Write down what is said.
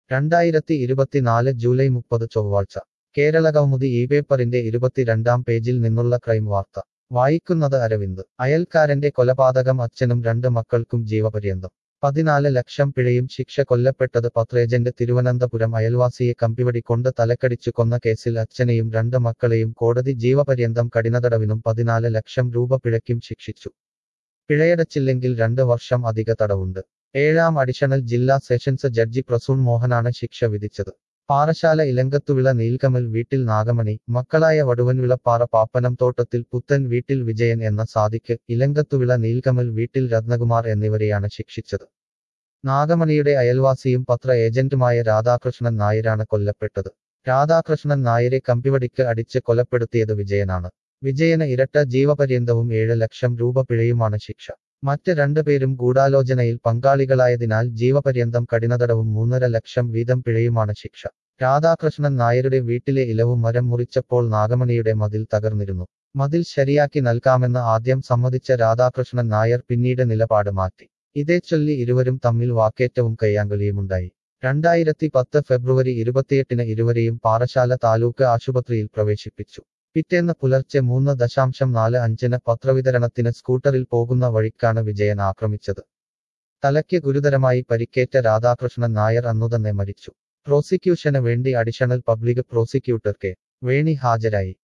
രണ്ടായിരത്തി ഇരുപത്തിനാല് ജൂലൈ മുപ്പത് ചൊവ്വാഴ്ച കേരളകൗമുദി ഈ പേപ്പറിന്റെ ഇരുപത്തിരണ്ടാം പേജിൽ നിന്നുള്ള ക്രൈം വാർത്ത വായിക്കുന്നത് അരവിന്ദ് അയൽക്കാരന്റെ കൊലപാതകം അച്ഛനും രണ്ട് മക്കൾക്കും ജീവപര്യന്തം പതിനാല് ലക്ഷം പിഴയും ശിക്ഷ കൊല്ലപ്പെട്ടത് പത്രേജന്റ് തിരുവനന്തപുരം അയൽവാസിയെ കമ്പിവടി കൊണ്ട് തലക്കടിച്ചു കൊന്ന കേസിൽ അച്ഛനെയും രണ്ട് മക്കളെയും കോടതി ജീവപര്യന്തം കഠിനതടവിനും പതിനാല് ലക്ഷം രൂപ പിഴയ്ക്കും ശിക്ഷിച്ചു പിഴയടച്ചില്ലെങ്കിൽ രണ്ട് വർഷം അധിക തടവുണ്ട് ഏഴാം അഡീഷണൽ ജില്ലാ സെഷൻസ് ജഡ്ജി പ്രസൂൺ മോഹനാണ് ശിക്ഷ വിധിച്ചത് പാറശാല ഇലങ്കത്തുവിള നീൽക്കമൽ വീട്ടിൽ നാഗമണി മക്കളായ വടുവൻവിളപ്പാറ പാപ്പനം തോട്ടത്തിൽ പുത്തൻ വീട്ടിൽ വിജയൻ എന്ന സാദിക്ക് ഇലങ്കത്തുവിള നീൽക്കമൽ വീട്ടിൽ രത്നകുമാർ എന്നിവരെയാണ് ശിക്ഷിച്ചത് നാഗമണിയുടെ അയൽവാസിയും പത്ര ഏജന്റുമായ രാധാകൃഷ്ണൻ നായരാണ് കൊല്ലപ്പെട്ടത് രാധാകൃഷ്ണൻ നായരെ കമ്പിവടിക്ക് അടിച്ച് കൊലപ്പെടുത്തിയത് വിജയനാണ് വിജയന് ഇരട്ട ജീവപര്യന്തവും ഏഴ് ലക്ഷം രൂപ പിഴയുമാണ് ശിക്ഷ മറ്റ് രണ്ടുപേരും ഗൂഢാലോചനയിൽ പങ്കാളികളായതിനാൽ ജീവപര്യന്തം കഠിനതടവും മൂന്നര ലക്ഷം വീതം പിഴയുമാണ് ശിക്ഷ രാധാകൃഷ്ണൻ നായരുടെ വീട്ടിലെ ഇലവും മരം മുറിച്ചപ്പോൾ നാഗമണിയുടെ മതിൽ തകർന്നിരുന്നു മതിൽ ശരിയാക്കി നൽകാമെന്ന് ആദ്യം സമ്മതിച്ച രാധാകൃഷ്ണൻ നായർ പിന്നീട് നിലപാട് മാറ്റി ഇതേച്ചൊല്ലി ഇരുവരും തമ്മിൽ വാക്കേറ്റവും കയ്യാങ്കളിയുമുണ്ടായി രണ്ടായിരത്തി പത്ത് ഫെബ്രുവരി ഇരുപത്തിയെട്ടിന് ഇരുവരെയും പാറശാല താലൂക്ക് ആശുപത്രിയിൽ പ്രവേശിപ്പിച്ചു പിറ്റേന്ന് പുലർച്ചെ മൂന്ന് ദശാംശം നാല് അഞ്ചിന് പത്രവിതരണത്തിന് സ്കൂട്ടറിൽ പോകുന്ന വഴിക്കാണ് വിജയൻ ആക്രമിച്ചത് തലയ്ക്ക് ഗുരുതരമായി പരിക്കേറ്റ രാധാകൃഷ്ണൻ നായർ അന്നുതന്നെ മരിച്ചു പ്രോസിക്യൂഷന് വേണ്ടി അഡീഷണൽ പബ്ലിക് പ്രോസിക്യൂട്ടർ കെ വേണി ഹാജരായി